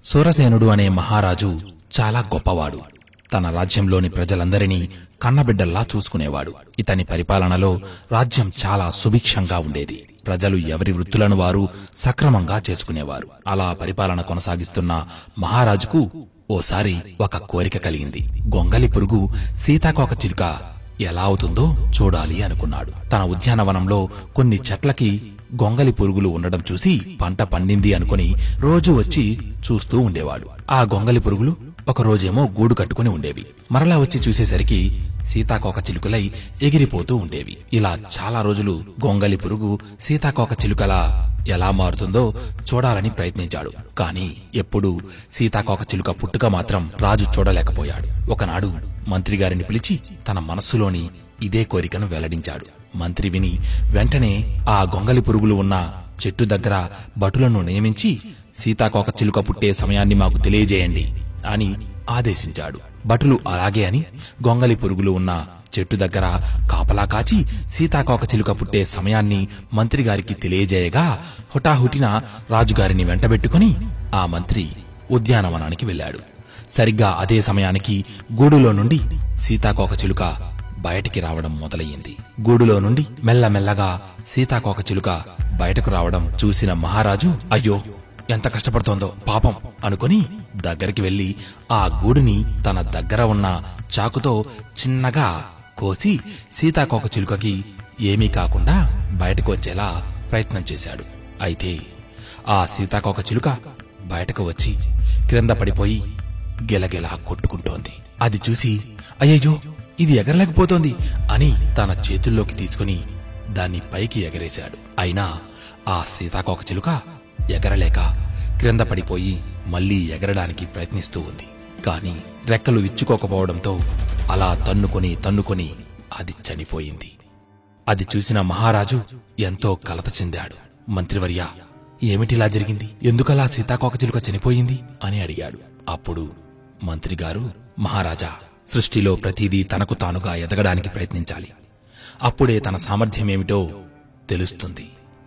సూరసేనుడు అనే మహారాజు చాలా గొప్పవాడు తన రాజ్యంలోని ప్రజలందరినీ కన్నబిడ్డల్లా చూసుకునేవాడు ఇతని పరిపాలనలో రాజ్యం చాలా సుభిక్షంగా ఉండేది ప్రజలు ఎవరి వృత్తులను వారు సక్రమంగా చేసుకునేవారు అలా పరిపాలన కొనసాగిస్తున్న మహారాజుకు ఓసారి ఒక కోరిక కలిగింది గొంగలి పురుగు సీతాకోక చిలుక ఎలా అవుతుందో చూడాలి అనుకున్నాడు తన ఉద్యానవనంలో కొన్ని చెట్లకి గొంగలి పురుగులు ఉండడం చూసి పంట పండింది అనుకుని రోజూ వచ్చి చూస్తూ ఉండేవాడు ఆ గొంగలి పురుగులు ఒక రోజేమో గూడు కట్టుకుని ఉండేవి మరలా వచ్చి చూసేసరికి సీతాకోక చిలుకలై ఎగిరిపోతూ ఉండేవి ఇలా చాలా రోజులు గొంగలి పురుగు సీతాకోక చిలుకలా ఎలా మారుతుందో చూడాలని ప్రయత్నించాడు కాని ఎప్పుడూ సీతాకోక చిలుక పుట్టుక మాత్రం రాజు చూడలేకపోయాడు ఒకనాడు మంత్రి గారిని పిలిచి తన మనస్సులోని ఇదే కోరికను వెల్లడించాడు మంత్రి విని వెంటనే ఆ గొంగలి పురుగులు ఉన్న చెట్టు దగ్గర భటులను నియమించి సీతాకోక చిలుక పుట్టే సమయాన్ని మాకు తెలియజేయండి అని ఆదేశించాడు భటులు అలాగే అని గొంగలి పురుగులు ఉన్న చెట్టు దగ్గర కాపలా కాచి సీతాకోక చిలుక పుట్టే సమయాన్ని మంత్రిగారికి తెలియజేయగా హుటాహుటిన రాజుగారిని వెంటబెట్టుకుని ఆ మంత్రి ఉద్యానవనానికి వెళ్ళాడు సరిగ్గా అదే సమయానికి గూడులో నుండి సీతాకోక చిలుక బయటికి రావడం మొదలయ్యింది గూడులో నుండి మెల్లమెల్లగా సీతాకోక చిలుక బయటకు రావడం చూసిన మహారాజు అయ్యో ఎంత కష్టపడుతోందో పాపం అనుకుని దగ్గరికి వెళ్లి ఆ గూడుని తన దగ్గర ఉన్న చాకుతో చిన్నగా కోసి సీతాకోక చిలుకకి ఏమీ కాకుండా బయటకు వచ్చేలా ప్రయత్నం చేశాడు అయితే ఆ సీతాకోక చిలుక బయటకు వచ్చి క్రింద పడిపోయి గెలగెలా కొట్టుకుంటోంది అది చూసి అయ్యయ్యో ఇది ఎగరలేకపోతోంది అని తన చేతుల్లోకి తీసుకుని దాన్ని పైకి ఎగరేశాడు అయినా ఆ సీతాకోక చిలుక ఎగరలేక క్రింద పడిపోయి మళ్లీ ఎగరడానికి ప్రయత్నిస్తూ ఉంది కాని రెక్కలు విచ్చుకోకపోవడంతో అలా తన్నుకొని తన్నుకొని అది చనిపోయింది అది చూసిన మహారాజు ఎంతో కలత చెందాడు మంత్రివర్య ఏమిటిలా జరిగింది ఎందుకలా సీతాకోక చిలుక చనిపోయింది అని అడిగాడు అప్పుడు మంత్రిగారు మహారాజా సృష్టిలో ప్రతిదీ తనకు తానుగా ఎదగడానికి ప్రయత్నించాలి అప్పుడే తన సామర్థ్యమేమిటో తెలుస్తుంది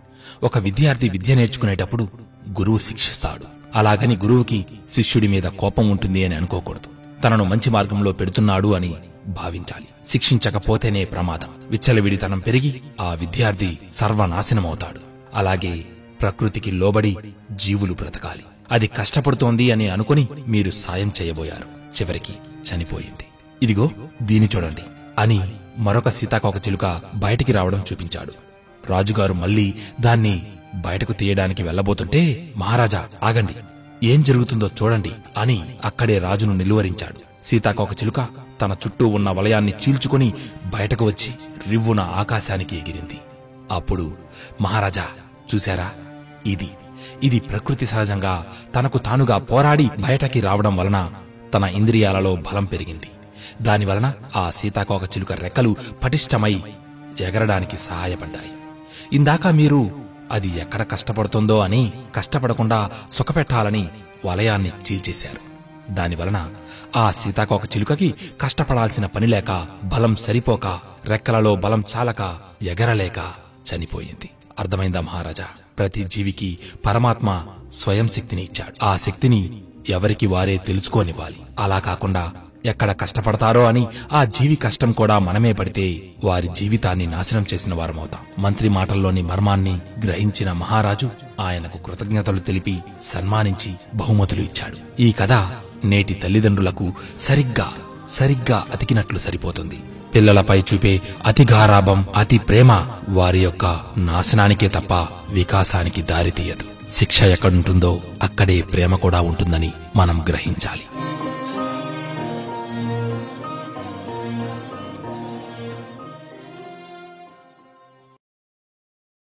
ఒక విద్యార్థి విద్య నేర్చుకునేటప్పుడు గురువు శిక్షిస్తాడు అలాగని గురువుకి శిష్యుడి మీద కోపం ఉంటుంది అని అనుకోకూడదు తనను మంచి మార్గంలో పెడుతున్నాడు అని భావించాలి శిక్షించకపోతేనే ప్రమాదం విచ్చలవిడితనం పెరిగి ఆ విద్యార్థి సర్వనాశనమవుతాడు అలాగే ప్రకృతికి లోబడి జీవులు బ్రతకాలి అది కష్టపడుతోంది అని అనుకుని మీరు సాయం చేయబోయారు చివరికి చనిపోయింది ఇదిగో దీని చూడండి అని మరొక సీతాకోక చిలుక బయటికి రావడం చూపించాడు రాజుగారు మళ్ళీ దాన్ని బయటకు తీయడానికి వెళ్లబోతుంటే మహారాజా ఆగండి ఏం జరుగుతుందో చూడండి అని అక్కడే రాజును నిలువరించాడు సీతాకోక చిలుక తన చుట్టూ ఉన్న వలయాన్ని చీల్చుకుని బయటకు వచ్చి రివ్వున ఆకాశానికి ఎగిరింది అప్పుడు మహారాజా చూశారా ఇది ఇది ప్రకృతి సహజంగా తనకు తానుగా పోరాడి బయటకి రావడం వలన తన ఇంద్రియాలలో బలం పెరిగింది దానివలన ఆ సీతాకోక చిలుక రెక్కలు పటిష్టమై ఎగరడానికి సహాయపడ్డాయి ఇందాక మీరు అది ఎక్కడ కష్టపడుతుందో అని కష్టపడకుండా సుఖపెట్టాలని వలయాన్ని చీల్చేశారు దానివలన ఆ సీతాకోక చిలుకకి కష్టపడాల్సిన పని లేక బలం సరిపోక రెక్కలలో బలం చాలక ఎగరలేక చనిపోయింది అర్థమైందా మహారాజా ప్రతి జీవికి పరమాత్మ స్వయం శక్తిని ఇచ్చాడు ఆ శక్తిని ఎవరికి వారే తెలుసుకోనివ్వాలి అలా కాకుండా ఎక్కడ కష్టపడతారో అని ఆ జీవి కష్టం కూడా మనమే పడితే వారి జీవితాన్ని నాశనం చేసిన వారమవుతాం మంత్రి మాటల్లోని మర్మాన్ని గ్రహించిన మహారాజు ఆయనకు కృతజ్ఞతలు తెలిపి సన్మానించి బహుమతులు ఇచ్చాడు ఈ కథ నేటి తల్లిదండ్రులకు సరిగ్గా సరిగ్గా అతికినట్లు సరిపోతుంది పిల్లలపై చూపే అతి గారాభం అతి ప్రేమ వారి యొక్క నాశనానికే తప్ప వికాసానికి దారితీయదు శిక్ష ఎక్కడుంటుందో అక్కడే ప్రేమ కూడా ఉంటుందని మనం గ్రహించాలి